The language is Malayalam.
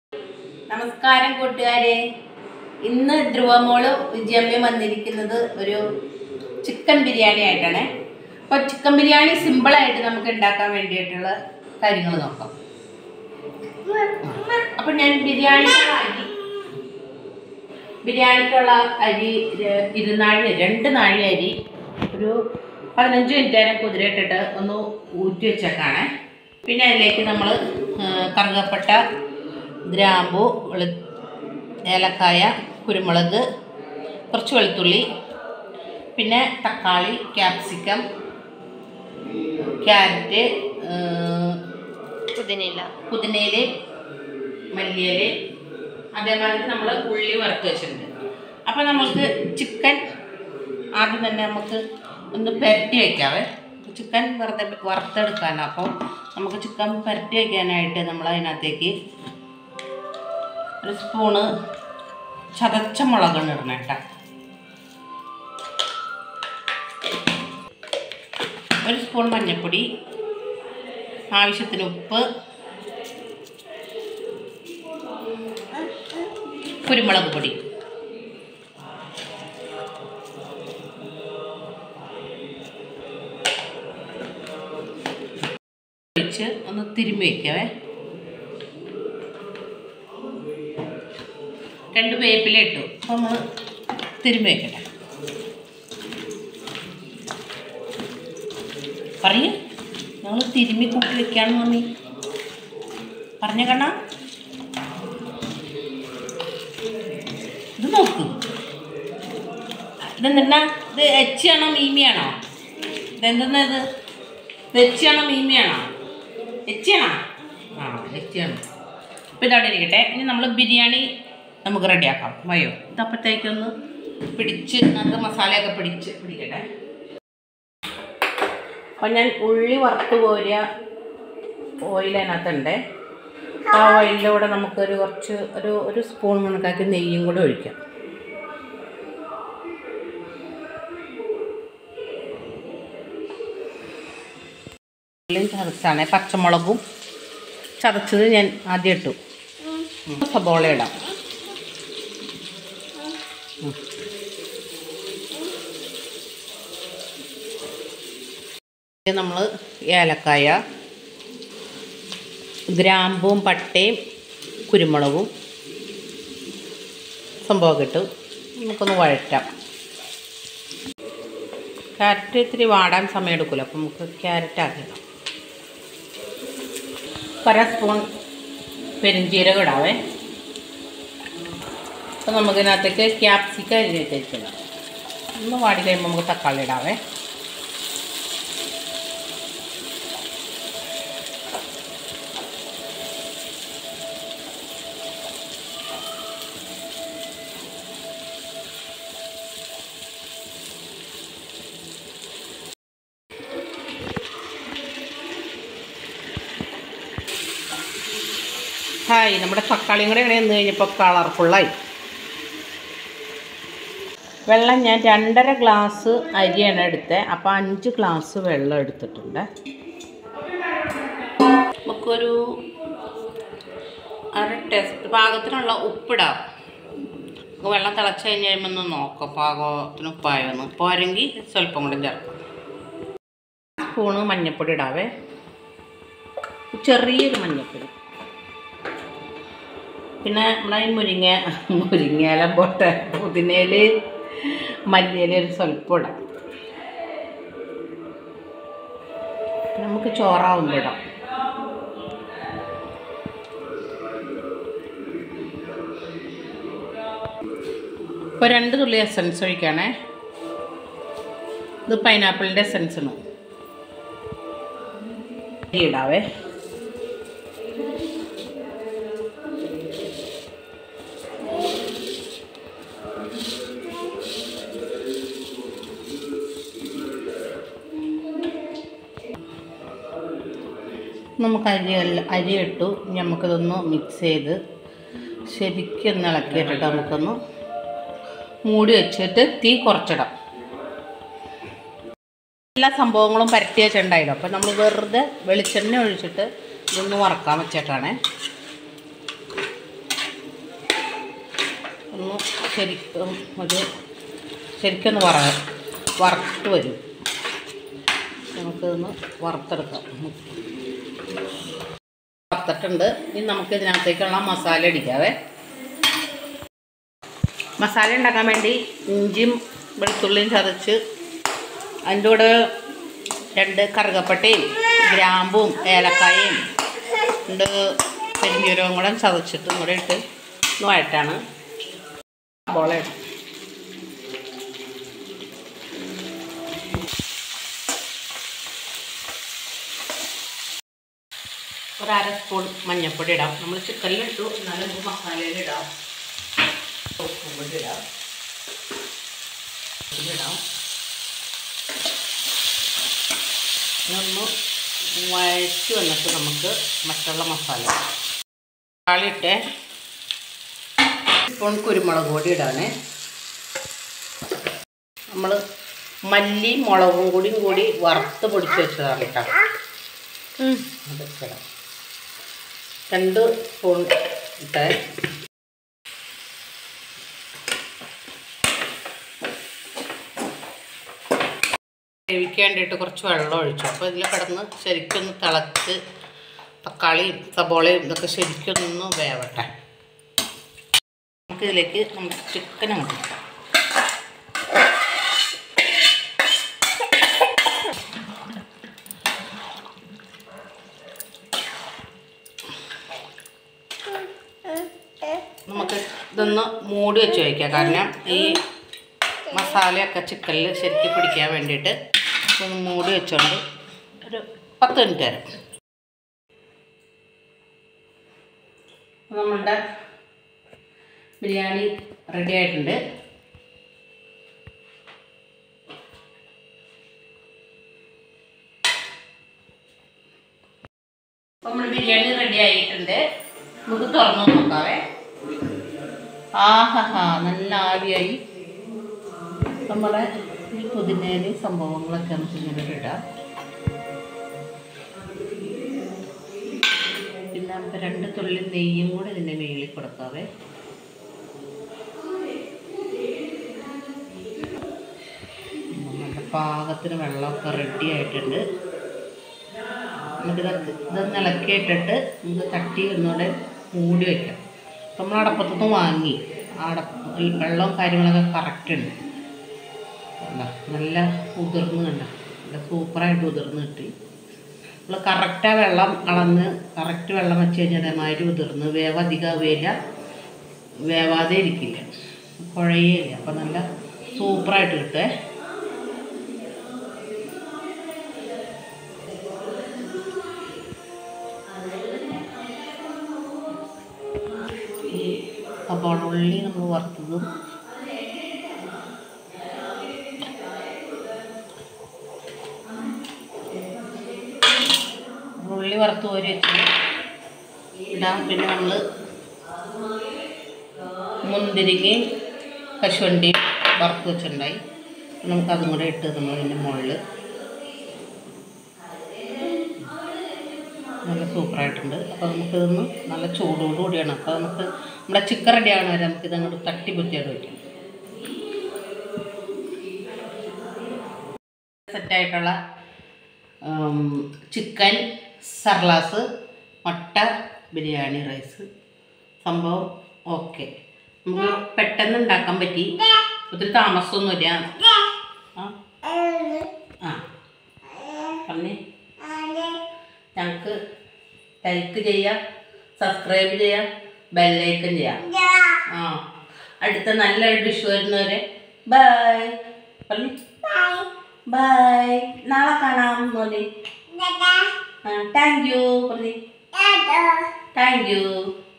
നമസ്കാരം കൂട്ടുകാരെ ഇന്ന് ധ്രുവമോളും വിജയമ്മയും വന്നിരിക്കുന്നത് ഒരു ചിക്കൻ ബിരിയാണി ആയിട്ടാണ് അപ്പോൾ ചിക്കൻ ബിരിയാണി സിമ്പിളായിട്ട് നമുക്ക് ഉണ്ടാക്കാൻ വേണ്ടിയിട്ടുള്ള കാര്യങ്ങൾ നോക്കാം അപ്പം ഞാൻ ബിരിയാണിക്കുള്ള അരി ബിരിയാണിക്കുള്ള അരി ര- ഇരുനാഴി രണ്ട് നാഴി അരി ഒരു പതിനഞ്ച് മിനിറ്റ് നേരം കുതിരയിട്ടിട്ട് ഒന്ന് ഊറ്റി വെച്ചേക്കാണ് പിന്നെ അതിലേക്ക് നമ്മൾ കറുകപ്പട്ട ഗ്രാമ്പു വെളു ഏലക്കായ കുരുമുളക് കുറച്ച് വെളുത്തുള്ളി പിന്നെ തക്കാളി ക്യാപ്സിക്കം ക്യാരറ്റ് പുതിനയില പുതിനയില മല്ലിയില അതേമാതിരി നമ്മൾ ഉള്ളി വറുത്ത് വെച്ചിട്ടുണ്ട് അപ്പോൾ നമുക്ക് ചിക്കൻ ആദ്യം തന്നെ നമുക്ക് ഒന്ന് പുരട്ടി വയ്ക്കാവേ ചിക്കൻ വെറുതെ വറുത്തെടുക്കാനാണ് അപ്പോൾ നമുക്ക് ചിക്കൻ പുരട്ടി വയ്ക്കാനായിട്ട് നമ്മൾ അതിനകത്തേക്ക് ഒരു സ്പൂണ് ചതച്ച മുളകാണ് ഇടണം കേട്ടോ ഒരു സ്പൂൺ മഞ്ഞൾപ്പൊടി ആവശ്യത്തിന് ഉപ്പ് കുരുമുളക് പൊടി ഒഴിച്ച് ഒന്ന് തിരുമ്മി വയ്ക്കവേ രണ്ട് വേപ്പില ഇട്ടു അപ്പോൾ നമ്മൾ തിരുമ്മി വയ്ക്കട്ടെ പറയൂ ഞങ്ങൾ തിരുമ്മി കൂട്ടി വെക്കാന്ന് മമ്മി പറഞ്ഞ കണ്ണ ഇത് നോക്ക് ഇതെന്താ ഇത് എച്ചിയാണോ മീമിയാണോ ഇതെന്തെന്നാ ഇത് ഇത് എച്ചിയാണോ മീമിയാണോ എച്ചിയാണോ ആ എച്ചിയാണ് അപ്പോൾ ഇതവിടെ ഇരിക്കട്ടെ ഇനി നമ്മൾ ബിരിയാണി നമുക്ക് റെഡിയാക്കാം വയോ ഇതപ്പോഴത്തേക്കൊന്ന് പിടിച്ച് അത് മസാലയൊക്കെ പിടിച്ച് പിടിക്കട്ടെ അപ്പം ഞാൻ ഉള്ളി വറുത്ത് കോരിയ ഓയിൽ അതിനകത്തുണ്ട് ആ ഓയിലിലൂടെ നമുക്കൊരു കുറച്ച് ഒരു ഒരു സ്പൂൺ കണക്കാക്കി നെയ്യും കൂടെ ഒഴിക്കാം ഉള്ളിയും ചതച്ചാണ് പച്ചമുളകും ചതച്ചത് ഞാൻ ആദ്യം ഇട്ടു ഉം. സബോള ഇടാം ഉം. നമ്മൾ ഏലക്കായ ഗ്രാമ്പും പട്ടയും കുരുമുളകും സംഭവമൊക്കെ ഇട്ടു നമുക്കൊന്ന് വഴറ്റാം ക്യാരറ്റ് ഇത്തിരി വാടാൻ സമയം എടുക്കില്ല അപ്പം നമുക്ക് ക്യാരറ്റ് ആക്കിയിടാം അര സ്പൂൺ പെരിഞ്ചീരകം ഇടാവേ അപ്പം നമുക്കിതിനകത്തേക്ക് ക്യാപ്സിക്കം അരിഞ്ഞിട്ടിരിക്കണം ഒന്ന് വാടി കഴിയുമ്പോൾ നമുക്ക് തക്കാളി ഇടാവേ ഹായ് നമ്മുടെ തക്കാളിയും കൂടെ ഇങ്ങനെ നിന്ന് കഴിഞ്ഞപ്പോൾ കളർഫുള്ളായി വെള്ളം ഞാൻ രണ്ടര ഗ്ലാസ് അരിയാണ് എടുത്തത് അപ്പോൾ അഞ്ച് ഗ്ലാസ് വെള്ളം എടുത്തിട്ടുണ്ട് നമുക്കൊരു അര ടെസ്റ്റ് പാകത്തിനുള്ള ഉപ്പിടാം നമുക്ക് വെള്ളം തിളച്ച് കഴിഞ്ഞ് കഴിയുമ്പോൾ ഒന്ന് നോക്കാം പാകത്തിന് ഉപ്പായൊന്ന് പോരെങ്കിൽ സ്വല്പം കൂടെ ചേർക്കാം സ്പൂണ് മഞ്ഞൾപ്പൊടി ഇടാവേ ചെറിയൊരു മഞ്ഞൾപ്പൊടി പിന്നെ നമ്മളെ ഈ മുരിങ്ങ മുരിങ്ങയില പോട്ടെ പുതിനയിൽ മല്ലിയില ഒരു സ്വല്പം ഇടാം നമുക്ക് ചോറാവുമ്പോൾ ഇടാം ഇപ്പോൾ രണ്ട് തുള്ളി എസൻസ് ഒഴിക്കണേ ഇത് പൈനാപ്പിളിൻ്റെ എസൻസാണ് ഇടാവേ നമുക്ക് അരി എല്ലാം അരി ഇട്ടു ഇനി നമുക്കിതൊന്ന് മിക്സ് ചെയ്ത് ശരിക്കും ഒന്ന് ഇളക്കിയിട്ടിട്ട് നമുക്കൊന്ന് മൂടി വെച്ചിട്ട് തീ കുറച്ചിടാം എല്ലാ സംഭവങ്ങളും പരട്ടി വെച്ചിട്ടുണ്ടായില്ല അപ്പം നമ്മൾ വെറുതെ വെളിച്ചെണ്ണ ഒഴിച്ചിട്ട് ഇതൊന്ന് വറക്കാൻ വെച്ചേക്കാണേ ശരിക്കും ഒരു ശരിക്കൊന്ന് വറ വറുത്ത് വരും നമുക്കിതൊന്ന് വറുത്തെടുക്കാം വറുത്തിട്ടുണ്ട് ഇനി നമുക്ക് ഇതിനകത്തേക്കുള്ള മസാല അടിക്കാവേ മസാല ഉണ്ടാക്കാൻ വേണ്ടി ഇഞ്ചിയും വെളുത്തുള്ളിയും ചതച്ച് അതിൻ്റെ കൂടെ രണ്ട് കറുകപ്പട്ടയും ഗ്രാമ്പും ഏലക്കായയും ഉണ്ട് പെരിഞ്ചീരകവും കൂടെ ചതച്ചിട്ടും കൂടെ ഇട്ട് ഒന്ന് വഴറ്റാണ് ബോള ഇടും ഒരു അര സ്പൂൺ മഞ്ഞൾപ്പൊടി ഇടാം നമ്മൾ ചിക്കനിലിട്ടു എന്നാലും നമുക്ക് മസാലയിൽ ഇടാം ഉപ്പും കൂടി ഇടാം ഇതിലിടാം ഇതൊന്ന് വഴറ്റി വന്നിട്ട് നമുക്ക് മറ്റുള്ള മസാല തക്കാളിയിട്ട് സ്പൂൺ കുരുമുളക് പൊടി ഇടാനേ നമ്മൾ മല്ലി മുളകും കൂടിയും കൂടി വറുത്ത് പൊടിച്ച് വെച്ചതാണ് കേട്ടോ അതൊക്കെ ഇടാം രണ്ട് സ്പൂൺ ഇട്ടേ വേവിക്കാൻ വേണ്ടിയിട്ട് കുറച്ച് വെള്ളം ഒഴിച്ചു അപ്പോൾ ഇതിൽ കിടന്ന് ശരിക്കൊന്ന് തിളച്ച് തക്കാളിയും സബോളയും ഇതൊക്കെ ശരിക്കൊന്ന് വേവട്ടെ നമുക്കിതിലേക്ക് നമ്മുടെ ചിക്കൻ അങ്ങോട്ട് ഇടാം. നമുക്ക് ഇതൊന്ന് മൂടി വെച്ച് വയ്ക്കാം കാരണം ഈ മസാലയൊക്കെ ചിക്കനിൽ ശരിക്കും പിടിക്കാൻ വേണ്ടിയിട്ട് ഒന്ന് മൂടി വെച്ചോണ്ട് ഒരു പത്ത് മിനിറ്റ് വരെ നമ്മളുടെ ബിരിയാണി റെഡി ആയിട്ടുണ്ട് നമ്മൾ ബിരിയാണി റെഡി ആയിട്ടുണ്ട് നമുക്ക് തുറന്നു നോക്കാവേ ആഹാ നല്ല ആവിയായി നമ്മുടെ ഈ പുതിനയില് സംഭവങ്ങളൊക്കെ നമുക്ക് ഇങ്ങനെ ഇടാം പിന്നെ നമുക്ക് രണ്ട് തുള്ളി നെയ്യും കൂടെ ഇതിൻ്റെ മേളിൽ കൊടുക്കാവേ നമ്മുടെ പാകത്തിന് വെള്ളമൊക്കെ റെഡി ആയിട്ടുണ്ട് നമുക്കിത് ഇതൊന്ന് ഇളക്കിയിട്ടിട്ട് നമുക്ക് തട്ടി ഒന്നുകൂടെ മൂടി വയ്ക്കാം അപ്പം നമ്മൾ അടപ്പത്തുനിന്ന് വാങ്ങി അടപ്പ് ഈ വെള്ളവും കാര്യങ്ങളൊക്കെ കറക്റ്റ് ഉണ്ട് കണ്ടോ? നല്ല ഉതിർന്ന് കണ്ട നല്ല സൂപ്പറായിട്ട് ഉതിർന്ന് കിട്ടി നമ്മൾ കറക്റ്റാ വെള്ളം അളന്ന് കറക്റ്റ് വെള്ളം വെച്ച് കഴിഞ്ഞാൽ അതേമാതിരി ഉതിർന്ന് വേവ് അധികമാവില്ല വേവാതെ ഇരിക്കില്ല കുഴയില്ല അപ്പം നല്ല സൂപ്പറായിട്ട് കിട്ടുമേ ഈ സവാള ഉള്ളി നമ്മൾ വറുത്തതും ഉള്ളി വറുത്ത് കോരി വെച്ച് ഇടാം പിന്നെ നമ്മൾ മുന്തിരിങ്ങയും കശുവണ്ടിയും വറുത്ത് വെച്ചിട്ടുണ്ടായി നമുക്ക് അതും കൂടെ ഇട്ട് നമ്മൾ ഇതിൻ്റെ മുകളിൽ നല്ല സൂപ്പറായിട്ടുണ്ട് അപ്പോൾ നമുക്കിതൊന്ന് നല്ല ചൂടോട് കൂടിയാണ് അപ്പോൾ നമുക്ക് നമ്മുടെ ചിക്കൻ റെഡി ആവണ വരെ നമുക്കിത് അങ്ങോട്ട് തട്ടി കുത്തിയായിട്ട് വയ്ക്കാം സെറ്റായിട്ടുള്ള ചിക്കൻ സർലാസ് മുട്ട ബിരിയാണി റൈസ് സംഭവം ഓക്കെ നമുക്ക് പെട്ടെന്ന് ഉണ്ടാക്കാൻ പറ്റി ഒത്തിരി താമസമൊന്നുമില്ല ആ ആ പറഞ്ഞേ ഞങ്ങൾക്ക് ലൈക്ക് ചെയ്യാം സബ്സ്ക്രൈബ് ചെയ്യാം ബെല്ലൈക്കൻ ചെയ്യാം ആ അടുത്ത നല്ലൊരു ഡിഷ് വരുന്നവരെ ബൈ പറഞ്ഞു ബൈ നാളെ കാണാം മോനെ താങ്ക് യു പറഞ്ഞു താങ്ക് യു